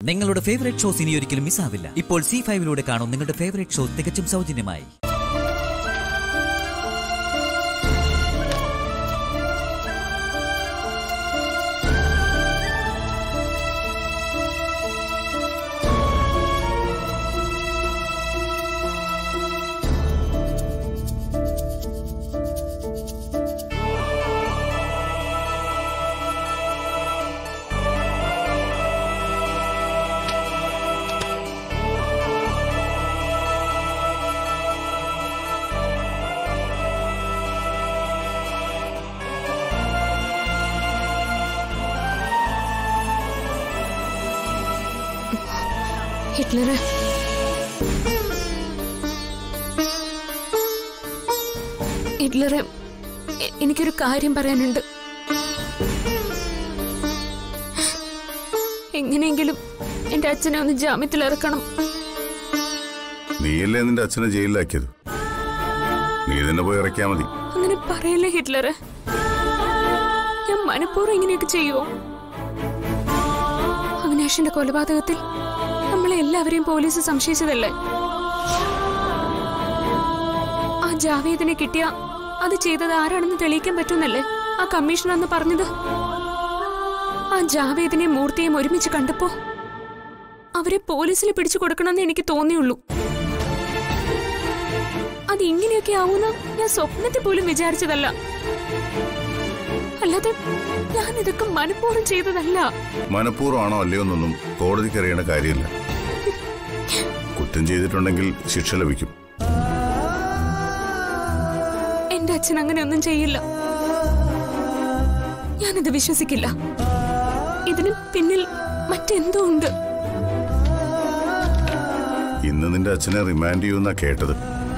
നിങ്ങളുടെ favourite shows ഇനി ഒരിക്കലും മിസ്സാവില്ല ഇപ്പോൾ സി ഫൈവിലൂടെ കാണും നിങ്ങളുടെ ഫേവറേറ്റ് ഷോ തികച്ചും സൗജന്യമായി ഹിറ്റ്ലറെ ഹിറ്റ്ലറെ എ- എനിക്കൊരു കാര്യം പറയാനുണ്ട് എങ്ങനെയെങ്കിലും എന്റെ അച്ഛനെ ഒന്ന് ജാമ്യത്തിൽ ഇറക്കണം നീയല്ലേ നിന്റെ അച്ഛനെ ജയിലിലാക്കിയത് നീ തന്നെ പോയി ഇറക്കിയാ മതി അങ്ങനെ പറയല്ലേ ഹിറ്റ്ലറെ ഞാൻ മനഃപൂർവ്വം ഇങ്ങനെയൊക്കെ ചെയ്യുവോ അവിനാഷിന്റെ കൊലപാതകത്തിൽ നമ്മളെ എല്ലാവരെയും പോലീസ് സംശയിച്ചതല്ലേ ആ ജാവേദിനെ കിട്ടിയ അത് ചെയ്തത് ആരാണെന്ന് തെളിയിക്കാൻ പറ്റുന്നല്ലേ ആ കമ്മീഷണർ അന്ന് പറഞ്ഞത് ആ ജാവേദിനെ മൂർത്തിയെയും ഒരുമിച്ച് കണ്ടപ്പോ അവരെ പോലീസിൽ പിടിച്ചു കൊടുക്കണമെന്ന് എനിക്ക് തോന്നിയുള്ളൂ അത് ഇങ്ങനെയൊക്കെ ആവുന്ന ഞാൻ സ്വപ്നത്തിൽ പോലും വിചാരിച്ചതല്ല അല്ലാതെ ഞാൻ ഇതൊക്കെ മനഃപൂർവ്വം ചെയ്തതല്ല മനഃപൂർവ്വമാണോ അല്ലയോ എന്നൊന്നും കോടതിക്ക് അറിയേണ്ട കാര്യമില്ല കുറ്റം ചെയ്തിട്ടുണ്ടെങ്കിൽ ശിക്ഷ ലഭിക്കും എന്റെ അച്ഛൻ അങ്ങനെയൊന്നും ചെയ്യില്ല ഞാനത് വിശ്വസിക്കില്ല ഇതിന് പിന്നിൽ മറ്റെന്തോ ഉണ്ട് ഇന്ന് നിന്റെ അച്ഛനെ റിമാൻഡ് ചെയ്യുമെന്നാ കേട്ടത്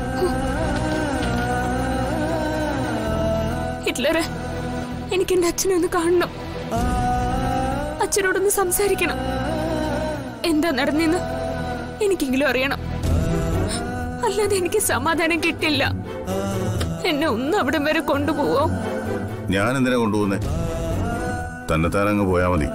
ഹിറ്റ്ലറെ എനിക്ക് എന്റെ അച്ഛനെ ഒന്ന് കാണണം അച്ഛനോടൊന്ന് സംസാരിക്കണം എന്താ നടന്നെന്ന് എനിക്കെങ്കിലും അറിയണം അല്ലാതെ എനിക്ക് സമാധാനം കിട്ടില്ല എന്നെ ഒന്ന് അവിടം വരെ കൊണ്ടുപോവോ ഞാൻ എന്തിനാ കൊണ്ടുപോകുന്നേ തന്നെത്താനങ്ങ് പോയാ മതി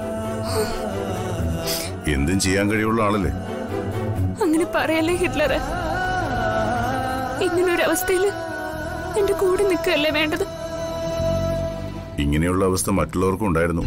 എന്തും ചെയ്യാൻ കഴിയുള്ള ആളല്ലേ അങ്ങനെ പറയല്ലേ ഹിറ്റ്ലറെ ഇങ്ങനൊരു അവസ്ഥയില് എന്റെ കൂടെ നിൽക്കുകയല്ലേ വേണ്ടത് ഇങ്ങനെയുള്ള അവസ്ഥ മറ്റുള്ളവർക്കും ഉണ്ടായിരുന്നു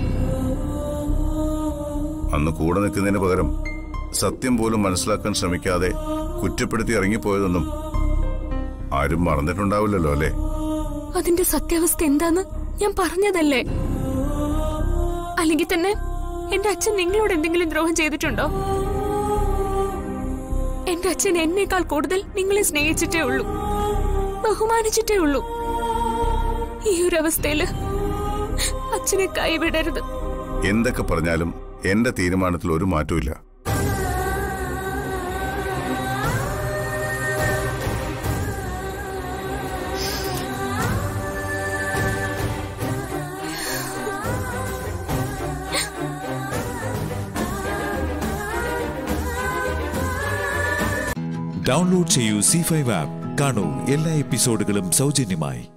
അന്ന് കൂടെ നിൽക്കുന്നതിന് പകരം സത്യം പോലും മനസ്സിലാക്കാൻ ശ്രമിക്കാതെ കുറ്റപ്പെടുത്തി ഇറങ്ങിപ്പോയതൊന്നും ആരും മറന്നിട്ടുണ്ടാവില്ലല്ലോ അല്ലേ അതിന്റെ സത്യാവസ്ഥ എന്താന്ന് ഞാൻ പറഞ്ഞതല്ലേ അല്ലെങ്കിൽ തന്നെ എന്റെ അച്ഛൻ നിങ്ങളോട് എന്തെങ്കിലും ദ്രോഹം ചെയ്തിട്ടുണ്ടോ എന്റെ അച്ഛൻ എന്നേക്കാൾ കൂടുതൽ നിങ്ങളെ സ്നേഹിച്ചിട്ടേ ഉള്ളൂ ബഹുമാനിച്ചിട്ടേ ഉള്ളൂ ഈ ഒരു അവസ്ഥയില് അച്ഛനെ കൈവിടരുത് എന്തൊക്കെ പറഞ്ഞാലും എന്റെ തീരുമാനത്തിൽ ഒരു മാറ്റവും ഡൗൺലോഡ് ചെയ്യൂ സി ഫൈവ് ആപ്പ് കാണൂ എല്ലാ എപ്പിസോഡുകളും സൗജന്യമായി